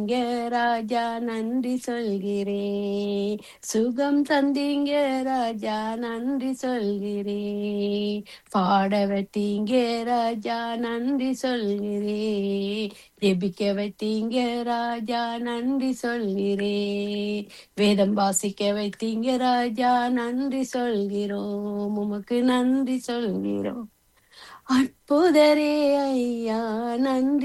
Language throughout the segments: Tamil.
இங்க ராஜா நன்றி சொல்கிறேன் சுகம் தந்தீங்க ராஜா நன்றி சொல்கிறேன் பாட வைத்தீங்க ராஜா நன்றி சொல்கிறேன் ஜெபிக்க வைத்தீங்க ராஜா நன்றி சொல்கிறேன் வேதம் வாசிக்க வைத்தீங்க ராஜா நன்றி சொல்கிறோம் உமக்கு நன்றி சொல்கிறோம் அற்புதரே ஐயா நன்றி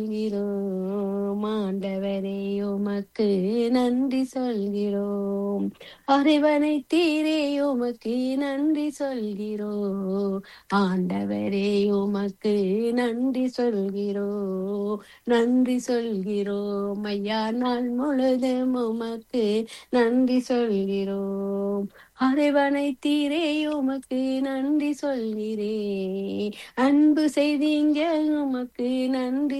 சொல்கிறோம் ஆண்டவரே உமக்கு நன்றி சொல்கிறோம் அறிவனை தீரே உமக்கு நன்றி சொல்கிறோம் ஆண்டவரே உமக்கு நன்றி சொல்கிறோம் நன்றி சொல்கிறோம் ஐயா நாள் முழுதும் உமக்கு நன்றி சொல்கிறோம் அறைவனை தீரே உமக்கு நன்றி சொல்கிறேன் அன்பு செய்தீங்க உமக்கு நன்றி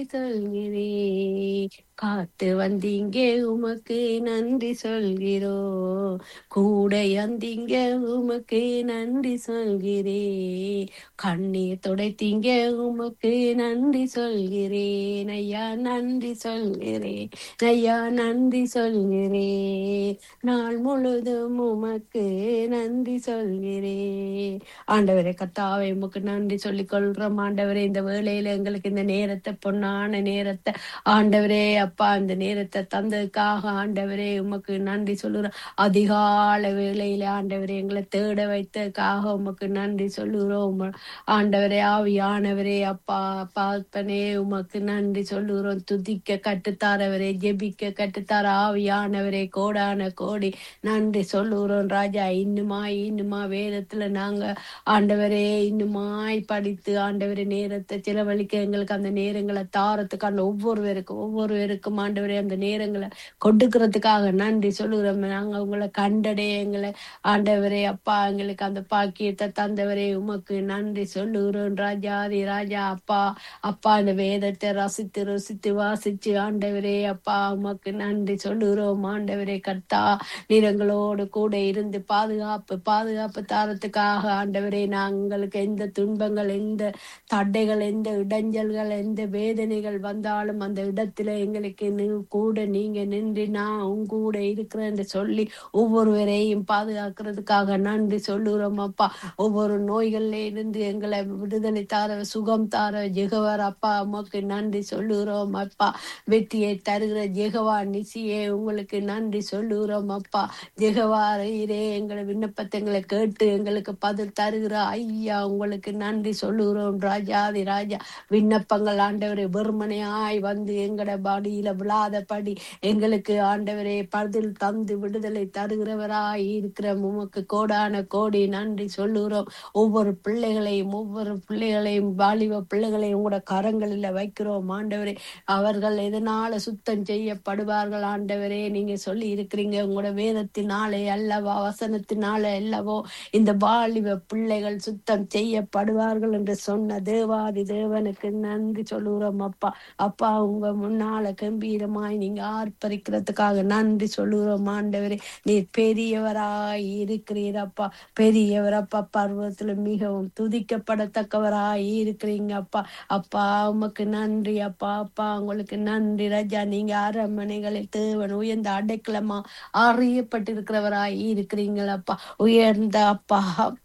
சொல்கிறேன் காத்து வந்தீங்க உமக்கு நன்றி சொல்கிறோம் கூட வந்தீங்க உமக்கு நன்றி சொல்கிறேன் கண்ணீர் துடைத்தீங்க உமக்கு நன்றி சொல்கிறேன் ஐயா நன்றி சொல்கிறேன் ஐயா நன்றி சொல்கிறேன் நாள் முழுதும் உமக்கு நன்றி சொல்கிறேன் ஆண்டவரே கத்தாவை உமக்கு நன்றி சொல்லிக் கொள்றோம் ஆண்டவரே இந்த வேளையில எங்களுக்கு இந்த நேரத்தை பொன்னான நேரத்தை ஆண்டவரே அப்பா இந்த நேரத்தை தந்ததுக்காக ஆண்டவரே உமக்கு நன்றி சொல்லுறோம் அதிகால வேளையில ஆண்டவரே எங்களை தேட வைத்ததுக்காக உமக்கு நன்றி சொல்லுகிறோம் ஆண்டவரே ஆவியானவரே அப்பா பார்ப்பனே உமக்கு நன்றி சொல்லுகிறோம் துதிக்க கட்டுத்தாரவரே ஜெபிக்க கட்டுத்தார ஆவியானவரே கோடான கோடி நன்றி சொல்லுகிறோம் ராஜா இன்னுமாய் இன்னுமா வேதத்துல நாங்க ஆண்டவரே இன்னுமாய் படித்து ஆண்டவரே நேரத்தை செலவழிக்க எங்களுக்கு அந்த நேரங்களை தாரத்துக்கு அந்த ஒவ்வொருவருக்கும் ஒவ்வொருவருக்கும் ஆண்டவரே அந்த நேரங்களை கொடுக்கறதுக்காக நன்றி சொல்லுகிறோம் நாங்க உங்களை கண்டடைய எங்களை ஆண்டவரே அப்பா எங்களுக்கு அந்த பாக்கியத்தை தந்தவரே உமக்கு நன்றி சொல்லுகிறோம் ராஜாதி ராஜா அப்பா அப்பா அந்த வேதத்தை ரசித்து ருசித்து வாசிச்சு ஆண்டவரே அப்பா உமக்கு நன்றி சொல்லுகிறோம் ஆண்டவரே கர்த்தா நிறங்களோடு கூட இருந்து பாதுகாப்பு பாதுகாப்பு தாரத்துக்காக ஆண்டவரே நாங்களுக்கு எந்த துன்பங்கள் எந்த தடைகள் எந்த இடைஞ்சல்கள் எந்த வேதனைகள் வந்தாலும் அந்த இடத்துல எங்களுக்கு நீ- கூட நீங்க நின்று நான் உங்க கூட இருக்கிறேன் என்று சொல்லி ஒவ்வொருவரையும் பாதுகாக்கிறதுக்காக நன்றி சொல்லுகிறோம் அப்பா ஒவ்வொரு நோய்கள்ல இருந்து எங்களை விடுதலை தார சுகம் தார ஜெகவர் அப்பா உமக்கு நன்றி சொல்லுகிறோம் அப்பா வெற்றியை தருகிற ஜெகவா நிசியே உங்களுக்கு நன்றி சொல்லுகிறோம் அப்பா ஜெகவா இரே எங்களை விண்ணப்பத்தை எங்களை கேட்டு எங்களுக்கு பதில் தருகிற ஐயா உங்களுக்கு நன்றி சொல்லுகிறோம் ராஜாதி ராஜா விண்ணப்பங்கள் ஆண்டவரே வெறுமனையாய் வந்து எங்கட பாடியில விழாதபடி எங்களுக்கு ஆண்டவரே பதில் தந்து விடுதலை தருகிறவராய் இருக்கிற உமக்கு கோடான கோடி நன்றி சொல்லுகிறோம் ஒவ்வொரு பிள்ளைகளையும் ஒவ்வொரு பிள்ளைகளையும் வாலிப பிள்ளைகளையும் உங்களோட கரங்களில் வைக்கிறோம் ஆண்டவரே அவர்கள் எதனால சுத்தம் செய்யப்படுவார்கள் ஆண்டவரே நீங்க சொல்லி இருக்கிறீங்க உங்களோட வேதத்தினாலே அல்லவா வசனத்தினாலே அல்லவோ இந்த வாலிப பிள்ளைகள் சுத்தம் செய்யப்படுவார்கள் என்று சொன்ன தேவாதி தேவனுக்கு நன்றி சொல்லுகிறோம் அப்பா அப்பா உங்க முன்னால கம்பீரமாய் நீங்க ஆர்ப்பரிக்கிறதுக்காக நன்றி சொல்லுகிறோம் ஆண்டவரே நீர் பெரியவராய் இருக்கிறீர் அப்பா பெரியவர் அப்பா பர்வத்துல மிகவும் துதிக்கப்படத்தக்கவராய் இருக்கிறீங்க அப்பா அப்பா உமக்கு நன்றி அப்பா அப்பா உங்களுக்கு நன்றி ராஜா நீங்க அரண்மனைகளில் தேவன் உயர்ந்த அடைக்கலமா அறியப்பட்டிருக்கிறவராய் இருக்கிறீங்களப்பா உயர்ந்த அப்பா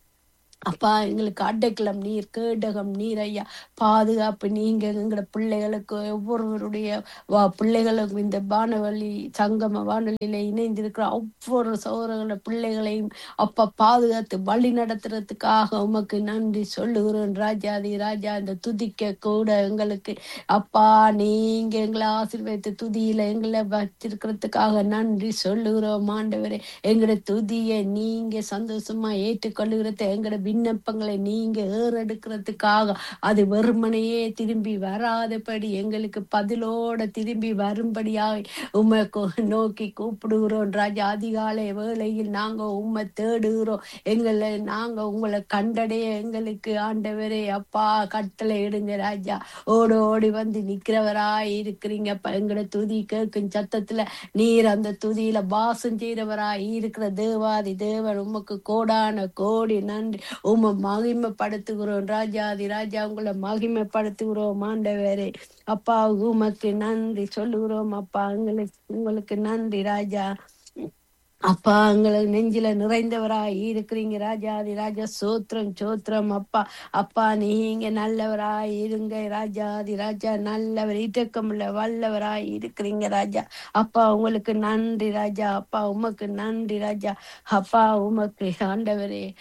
அப்பா எங்களுக்கு அடைக்கலம் நீர் கேடகம் நீர் ஐயா பாதுகாப்பு நீங்க எங்களோட பிள்ளைகளுக்கு ஒவ்வொருவருடைய வா பிள்ளைகளுக்கும் இந்த வானவழி சங்கம வானொலியில இணைந்திருக்கிற ஒவ்வொரு சோதரங்கள பிள்ளைகளையும் அப்பா பாதுகாத்து வழி நடத்துறதுக்காக உமக்கு நன்றி சொல்லுகிறோம் ராஜாதி ராஜா இந்த துதிக்க கூட எங்களுக்கு அப்பா நீங்க எங்களை ஆசீர்வதித்து துதியில எங்களை வச்சிருக்கிறதுக்காக நன்றி சொல்லுகிறோம் ஆண்டவரே எங்களோட துதியை நீங்க சந்தோஷமா ஏற்றுக்கொள்ளுகிறது எங்களோட விண்ணப்பங்களை நீங்க ஏறெடுக்கிறதுக்காக அது வெறுமனையே திரும்பி வராதபடி எங்களுக்கு பதிலோட திரும்பி வரும்படியாக உம்மை கொ- நோக்கி கூப்பிடுகிறோம் ராஜா அதிகாலை வேளையில் நாங்க உம்மை தேடுகிறோம் எங்களை நாங்க உங்களை கண்டடைய எங்களுக்கு ஆண்டவரே அப்பா கட்டளை இடுங்க ராஜா ஓடி ஓடி வந்து நிக்கிறவராய் இருக்கிறீங்க அப்ப எங்களோட துதி கேட்கும் சத்தத்துல நீர் அந்த துதியில பாசம் செய்கிறவராய் இருக்கிற தேவாதி தேவன் உமக்கு கோடான கோடி நன்றி உமை மகிமைப்படுத்துகிறோம் ராஜாதி ராஜா உங்களை மகிமைப்படுத்துகிறோம் ஆண்டவரே அப்பா உமக்கு நன்றி சொல்லுகிறோம் அப்பா உங்களுக்கு உங்களுக்கு நன்றி ராஜா அப்பா எங்களுக்கு நெஞ்சில நிறைந்தவராய் இருக்கிறீங்க ராஜாதி ராஜா சோத்திரம் சோத்திரம் அப்பா அப்பா நீங்க நல்லவராய் இருங்க ராஜாதி ராஜா நல்லவர் இட்டக்கமுள்ள வல்லவராய் இருக்கிறீங்க ராஜா அப்பா உங்களுக்கு நன்றி ராஜா அப்பா உமக்கு நன்றி ராஜா அப்பா உமக்கு ஆண்டவரே